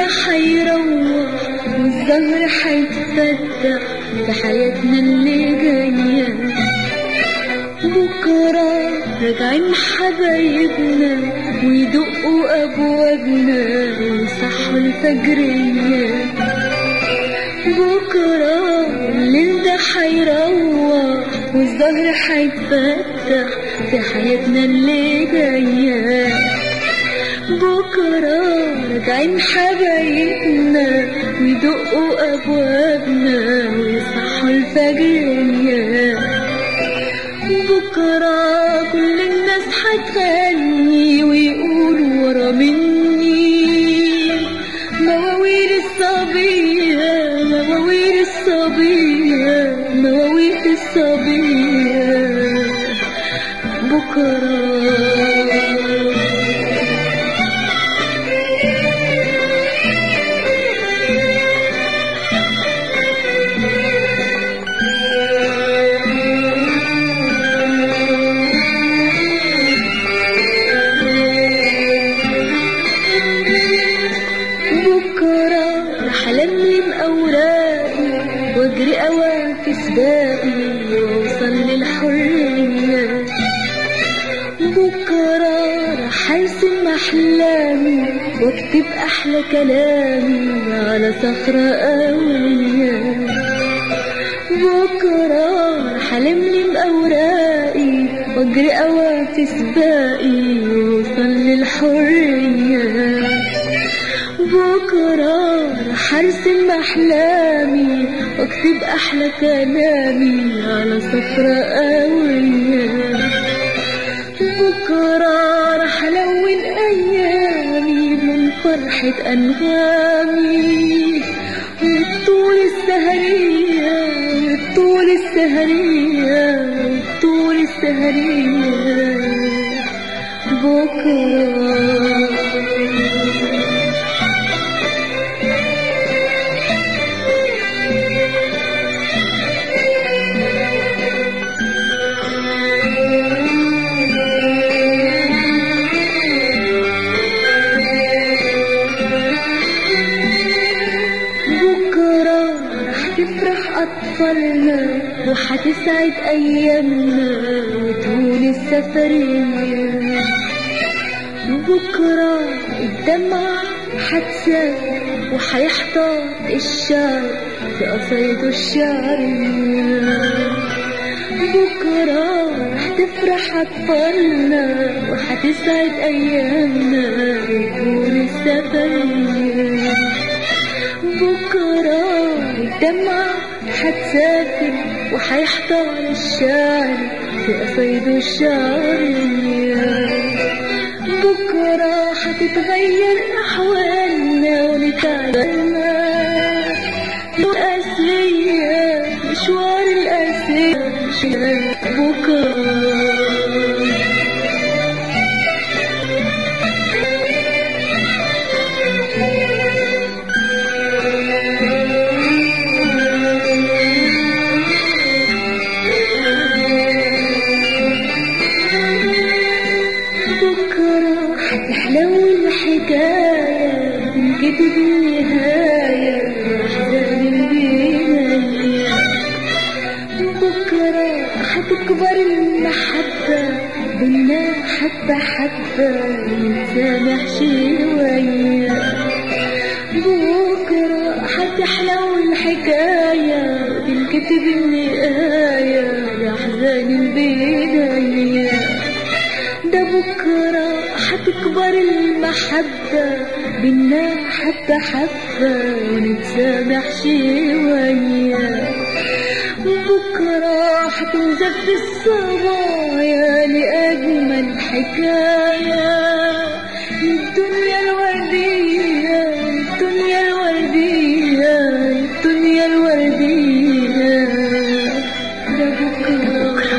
حيروح والزهر حيتفتح في حياتنا اللي جاية بكرة راجعين حبايبنا ويدقوا أبوابنا ويصحوا الفجرية بكرة الليل ده حيروح والزهر حيتفتح في حياتنا اللي جاية بكرة راجعين حبايبنا ويدقوا أبوابنا ويصحوا الفجرية بكرة كل الناس هتغني ويقولوا ورا مني مواويل الصبية مواويل الصبية مواويل الصبية بكرة بكرة رح ألملم أوراقي وأجري أوام في سباقي وأوصل للحرية بكرة رح أرسم أحلامي وأكتب أحلى كلامي على صخرة قوية بكرة رح ألملم أوراقي وأجري أوام في سباقي وأوصل للحرية بكرة رح أرسم أحلامي وأكتب أحلى كلامي على صفرة قوية بكرة رح ألون أيامي من فرحة أنغامي والطول السهرية والطول السهرية والطول السهرية بكرة بكرة رح تفرح أطفالنا وحتسعد أيامنا وتهون السفرية بكرة الدمعة حتسافر وحيحتار الشعر في قصايده الشعرية بكرة رح تفرح أطفالنا وحتسعد أيامنا وتهون السفرية بكرة الدمعة حتسافر وحيحتار الشعر في قصيده الشعرية بكرة حتتغير أحوالنا ونتعلمنا الأسرية مشوار الأسرية بكرة بكرة حتحلو الحكاية تنكتب النهاية أحزان البداية بكرة حتكبر المحبة بينا حبة حبة نتسامح شوية بكرة حتحلو الحكاية تنكتب النهاية لأحزان البداية ده بكرة حتكبر المحبة بينا حبة حبة ونتسامح شوية بكرة حتنزف الصبايا لأجمل حكاية الدنيا الوردية الدنيا الوردية الدنيا الوردية ده بكرة